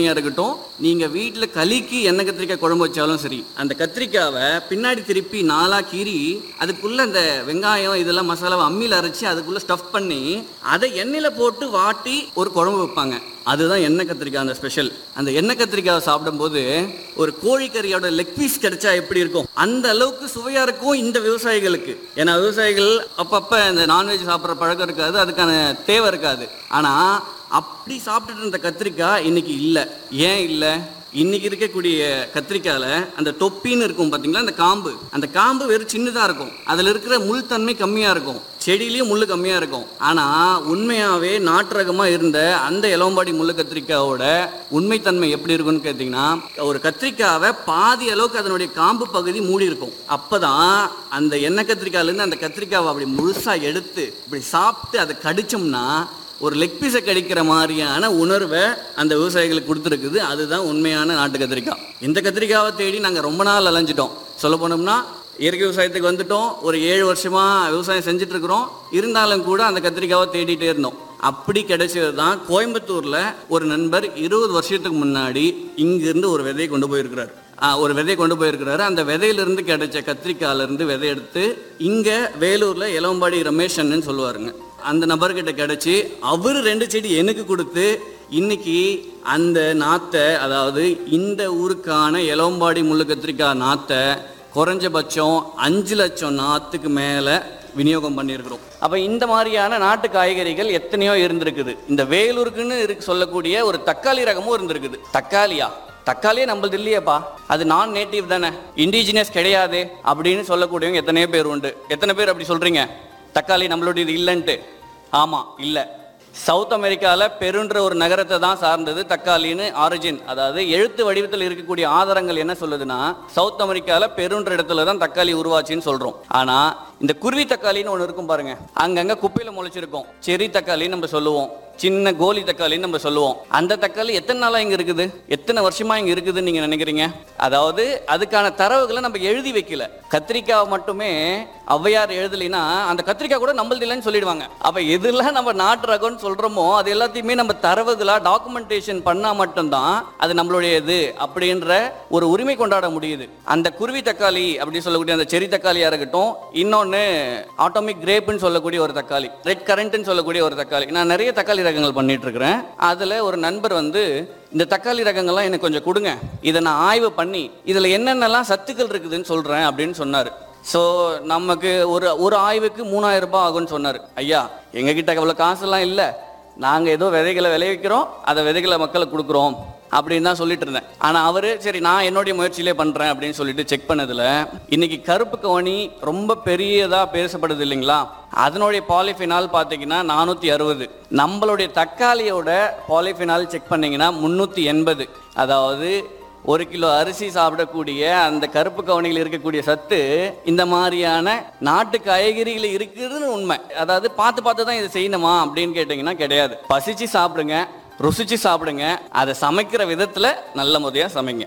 இருக்கட்டும் நீங்க வீட்ல களிக்கு எண்ணெய் கத்திரிக்காய் குழம்பு வச்சாலும் சரி அந்த கத்திரிக்காவை பின்னாடி திருப்பி நாலா கீறி அதுக்குள்ள அந்த வெங்காயம் இதெல்லாம் மசாலாவை அம்மியில் அரைச்சி அதுக்குள்ள ஸ்டஃப் பண்ணி அதை எண்ணெயில போட்டு வாட்டி ஒரு குழம்பு வைப்பாங்க அதுதான் எண்ணெய் கத்திரிக்காய் அந்த ஸ்பெஷல் அந்த எண்ணெய் கத்திரிக்காயை சாப்பிடும்போது ஒரு கோழிக்கறியோட லெக் பீஸ் கிடைச்சா எப்படி இருக்கும் அந்த அளவுக்கு சுவையா இருக்கும் இந்த விவசாயிகளுக்கு ஏன்னா விவசாயிகள் அப்பப்ப இந்த நான்வெஜ் சாப்பிட்ற பழக்கம் இருக்காது அதுக்கான தேவை இருக்காது ஆனா அப்படி சாப்பிட்டுட்டு இருந்த கத்திரிக்காய் இன்னைக்கு இல்லை ஏன் இல்லை இன்னைக்கு இருக்கக்கூடிய கத்திரிக்காயில அந்த தொப்பின்னு இருக்கும் பாத்தீங்களா அந்த காம்பு அந்த காம்பு வெறும் சின்னதா இருக்கும் அதுல இருக்கிற முள் தன்மை கம்மியா இருக்கும் செடியிலயும் முள்ளு கம்மியா இருக்கும் ஆனா உண்மையாவே நாட்டு ரகமா இருந்த அந்த இளம்பாடி முள்ளு கத்திரிக்காயோட உண்மைத்தன்மை எப்படி இருக்கும்னு கேட்டீங்கன்னா ஒரு கத்திரிக்காவை பாதி அளவுக்கு அதனுடைய காம்பு பகுதி மூடி இருக்கும் அப்பதான் அந்த எண்ணெய் கத்திரிக்காயில இருந்து அந்த கத்திரிக்காவை அப்படி முழுசா எடுத்து இப்படி சாப்பிட்டு அதை கடிச்சோம்னா ஒரு லெக் பீஸை கடிக்கிற மாதிரியான உணர்வை அந்த விவசாயிகளுக்கு கொடுத்துருக்குது அதுதான் உண்மையான நாட்டு கத்திரிக்காய் இந்த கத்திரிக்காவை தேடி நாங்கள் ரொம்ப நாள் அலைஞ்சிட்டோம் சொல்ல போனோம்னா இயற்கை விவசாயத்துக்கு வந்துட்டோம் ஒரு ஏழு வருஷமா விவசாயம் செஞ்சுட்டு இருக்கிறோம் இருந்தாலும் கூட அந்த கத்திரிக்காவை தேடிட்டே இருந்தோம் அப்படி கிடைச்சது தான் கோயம்புத்தூர்ல ஒரு நண்பர் இருபது வருஷத்துக்கு முன்னாடி இங்கிருந்து ஒரு விதையை கொண்டு போயிருக்கிறார் ஆ, ஒரு விதையை கொண்டு போயிருக்கிறாரு அந்த விதையிலிருந்து கிடைச்ச கத்திரிக்காயில இருந்து விதை எடுத்து இங்க வேலூர்ல இளம்பாடி ரமேஷன்னு சொல்லுவாருங்க அந்த நபர்கிட்ட கிடைச்சி அவர் ரெண்டு செடி எனக்கு கொடுத்து இன்னைக்கு அந்த நாத்தை அதாவது இந்த ஊருக்கான இளம்பாடி முள்ளு கத்திரிக்காய் நாத்தை குறைஞ்சபட்சம் அஞ்சு லட்சம் நாத்துக்கு மேலே விநியோகம் பண்ணியிருக்கிறோம் அப்போ இந்த மாதிரியான நாட்டு காய்கறிகள் எத்தனையோ இருந்திருக்குது இந்த வேலூருக்குன்னு இருக்கு சொல்லக்கூடிய ஒரு தக்காளி ரகமும் இருந்திருக்குது தக்காளியா தக்காளியே நம்மளது இல்லையேப்பா அது நான் நேட்டிவ் தானே இண்டிஜினியஸ் கிடையாது அப்படின்னு சொல்லக்கூடியவங்க எத்தனையோ பேர் உண்டு எத்தனை பேர் அப்படி சொல்றீங்க தக்காளி நம்மளுடையது இல்லைன்ட்டு ஆமாம் இல்லை சவுத் அமெரிக்காவில் பெருன்ற ஒரு நகரத்தை தான் சார்ந்தது தக்காளின்னு ஆரிஜின் அதாவது எழுத்து வடிவத்தில் இருக்கக்கூடிய ஆதாரங்கள் என்ன சொல்லுதுன்னா சவுத் அமெரிக்காவில் பெருன்ற இடத்துல தான் தக்காளி உருவாச்சுன்னு சொல்கிறோம் ஆனால் இந்த குருவி தக்காளின்னு ஒன்று இருக்கும் பாருங்க அங்கங்கே குப்பையில் முளைச்சிருக்கும் செரி தக்காளின்னு நம்ம சொல்லுவோம் சின்ன கோலி தக்காளின்னு நம்ம சொல்லுவோம் அந்த தக்காளி எத்தனை நாளாக இங்கே இருக்குது எத்தனை வருஷமா இங்கே இருக்குதுன்னு நீங்கள் நினைக்கிறீங்க அதாவது அதுக்கான தரவுகளை நம்ம எழுதி வைக்கல கத்திரிக்காய் மட்டுமே ஔவையார் எழுதலைன்னா அந்த கத்திரிக்காய் கூட நம்மளது இல்லைன்னு சொல்லிடுவாங்க அப்போ எதெல்லாம் நம்ம நாட்டு ரகம்னு சொல்கிறோமோ அது எல்லாத்தையுமே நம்ம தரவுகளா டாக்குமெண்டேஷன் பண்ணால் மட்டும்தான் அது நம்மளுடையது அப்படின்ற ஒரு உரிமை கொண்டாட முடியுது அந்த குருவி தக்காளி அப்படின்னு சொல்லக்கூடிய அந்த செரி தக்காளியாக இருக்கட்டும் இன்னொன்று ஆட்டோமிக் கிரேப்னு சொல்லக்கூடிய ஒரு தக்காளி ரெட் கரண்ட்னு சொல்லக்கூடிய ஒரு தக்காளி நான் நிறைய தக்காளி ரகங்கள் பண்ணிட்டு இருக்கிறேன் அதில் ஒரு நண்பர் வந்து இந்த தக்காளி ரகங்கள்லாம் எனக்கு கொஞ்சம் கொடுங்க இதை நான் ஆய்வு பண்ணி இதில் என்னென்னலாம் சத்துக்கள் இருக்குதுன்னு சொல்கிறேன் அப்படின்னு சொன்னார் ஸோ நமக்கு ஒரு ஒரு ஆய்வுக்கு மூணாயிரம் ரூபாய் ஆகும்னு சொன்னார் ஐயா எங்ககிட்ட அவ்வளோ காசுலாம் இல்லை நாங்கள் ஏதோ விதைகளை விளைவிக்கிறோம் அதை விதைகளை மக்களுக்கு கொடுக்குறோம் அப்படின்னு தான் சொல்லிட்டு இருந்தேன் ஆனால் அவர் சரி நான் என்னுடைய முயற்சியிலே பண்ணுறேன் அப்படின்னு சொல்லிட்டு செக் பண்ணதில் இன்னைக்கு கருப்பு கவனி ரொம்ப பெரியதாக பேசப்படுது இல்லைங்களா அதனுடைய பாலிஃபினால் பார்த்தீங்கன்னா நானூற்றி அறுபது நம்மளுடைய தக்காளியோட பாலிஃபினால் செக் பண்ணீங்கன்னா முந்நூற்றி எண்பது அதாவது ஒரு கிலோ அரிசி சாப்பிடக்கூடிய அந்த கருப்பு கவனியில் இருக்கக்கூடிய சத்து இந்த மாதிரியான நாட்டு காய்கறிகள் இருக்குதுன்னு உண்மை அதாவது பார்த்து பார்த்து தான் இதை செய்யணுமா அப்படின்னு கேட்டிங்கன்னா கிடையாது பசிச்சு சாப்பிடுங்க ருசிச்சு சாப்பிடுங்க அதை சமைக்கிற விதத்துல நல்ல முறையா சமைங்க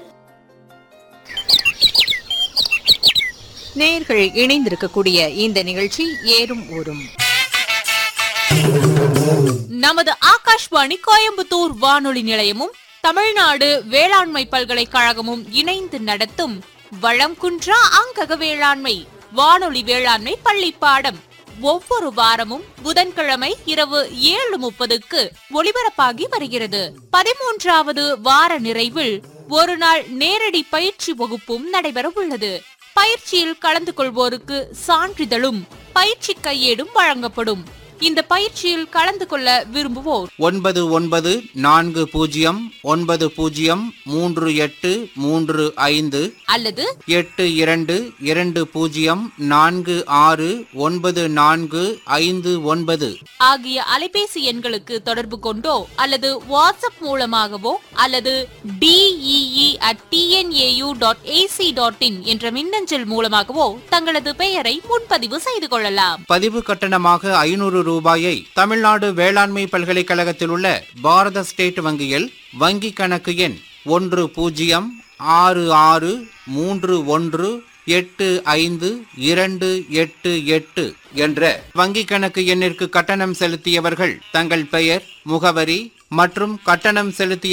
நேர்கள் இணைந்திருக்கக்கூடிய இந்த நிகழ்ச்சி ஏறும் ஊரும் நமது ஆகாஷ்வாணி கோயம்புத்தூர் வானொலி நிலையமும் தமிழ்நாடு வேளாண்மை பல்கலைக்கழகமும் இணைந்து நடத்தும் வளம் குன்றா அங்கக வேளாண்மை வானொலி வேளாண்மை பள்ளி பாடம் ஒவ்வொரு வாரமும் புதன்கிழமை இரவு ஏழு முப்பதுக்கு ஒளிபரப்பாகி வருகிறது பதிமூன்றாவது வார நிறைவில் ஒரு நாள் நேரடி பயிற்சி வகுப்பும் நடைபெற உள்ளது பயிற்சியில் கலந்து கொள்வோருக்கு சான்றிதழும் பயிற்சி கையேடும் வழங்கப்படும் இந்த பயிற்சியில் கலந்து கொள்ள விரும்புவோர் ஒன்பது ஒன்பது நான்கு பூஜ்ஜியம் ஒன்பது பூஜ்ஜியம் மூன்று எட்டு மூன்று ஐந்து அல்லது எட்டு இரண்டு இரண்டு பூஜ்ஜியம் நான்கு ஆறு ஒன்பது நான்கு ஐந்து ஒன்பது ஆகிய அலைபேசி எண்களுக்கு தொடர்பு கொண்டோ அல்லது வாட்ஸ்அப் மூலமாகவோ அல்லது DEE at TNAU dot AC dot IN என்ற மின்னஞ்சல் மூலமாகவோ தங்களது பெயரை முன்பதிவு செய்து கொள்ளலாம் பதிவு கட்டணமாக ஐநூறு ரூபாயை தமிழ்நாடு வேளாண்மை பல்கலைக்கழகத்தில் உள்ள பாரத ஸ்டேட் வங்கியில் வங்கி கணக்கு எண் ஒன்று பூஜ்ஜியம் ஆறு ஆறு மூன்று ஒன்று எட்டு ஐந்து இரண்டு எட்டு எட்டு என்ற வங்கி கணக்கு எண்ணிற்கு கட்டணம் செலுத்தியவர்கள் தங்கள் பெயர் முகவரி மற்றும் கட்டணம் செலுத்திய